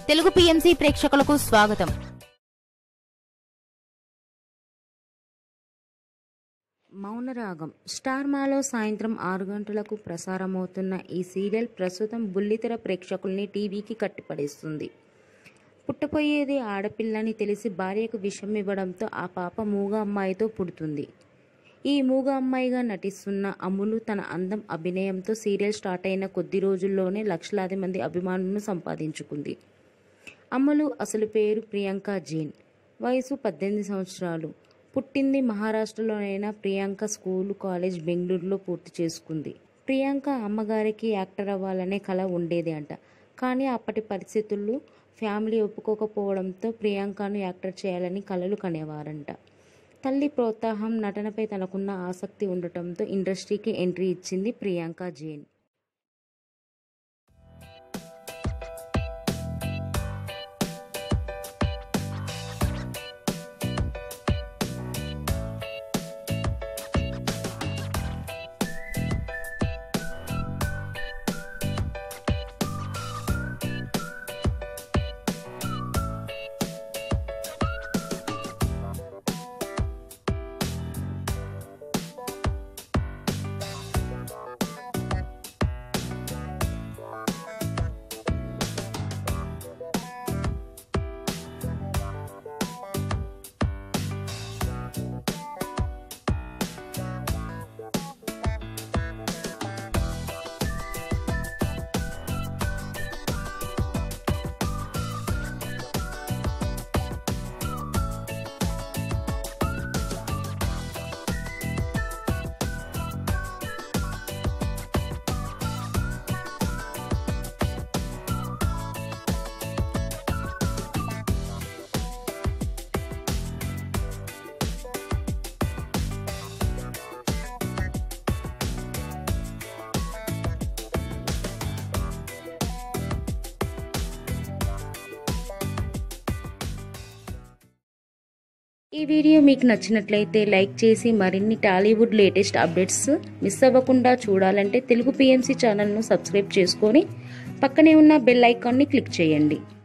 Telugu PMC ప్రేక్షకులకు స్వాగతం మౌనరాగం star మాలో సాయంత్రం ఆరు గంటలకు ప్రసారమవుతున్న ఈ సీరియల్ ప్రస్తుతం బుల్లితెర ప్రేక్షకుల్ని టీవీకి కట్టిపడేస్తుంది పుట్టపోయేది ఆడపిల్లని తెలిసి భార్యకు విషం ఇవ్వడంతో ఆ పాప మూగ అమ్మాయితో పుడుతుంది ఈ మూగ అమ్మాయిగా నటిస్తున్న అమ్ములు తన అందం అభినయంతో సీరియల్ స్టార్ట్ అయిన కొద్ది రోజుల్లోనే లక్షలాది మంది అభిమానులను సంపాదించుకుంది అమలు అసలు పేరు ప్రియాంక జైన్ వయసు పద్దెనిమిది సంవత్సరాలు పుట్టింది మహారాష్ట్రలోనైనా ప్రియాంక స్కూలు కాలేజ్ బెంగళూరులో పూర్తి చేసుకుంది ప్రియాంక అమ్మగారికి యాక్టర్ అవ్వాలనే కళ ఉండేది అంట కానీ అప్పటి పరిస్థితులు ఫ్యామిలీ ఒప్పుకోకపోవడంతో ప్రియాంకను యాక్టర్ చేయాలని కలలు కనేవారంట తల్లి ప్రోత్సాహం నటనపై తనకున్న ఆసక్తి ఉండటంతో ఇండస్ట్రీకి ఎంట్రీ ఇచ్చింది ప్రియాంక జైన్ ఈ వీడియో మీకు నచ్చినట్లయితే లైక్ చేసి మరిన్ని టాలీవుడ్ లేటెస్ట్ అప్డేట్స్ మిస్ అవ్వకుండా చూడాలంటే తెలుగు పిఎంసి ఛానల్ను సబ్స్క్రైబ్ చేసుకొని పక్కనే ఉన్న బెల్ ఐకాన్ని క్లిక్ చేయండి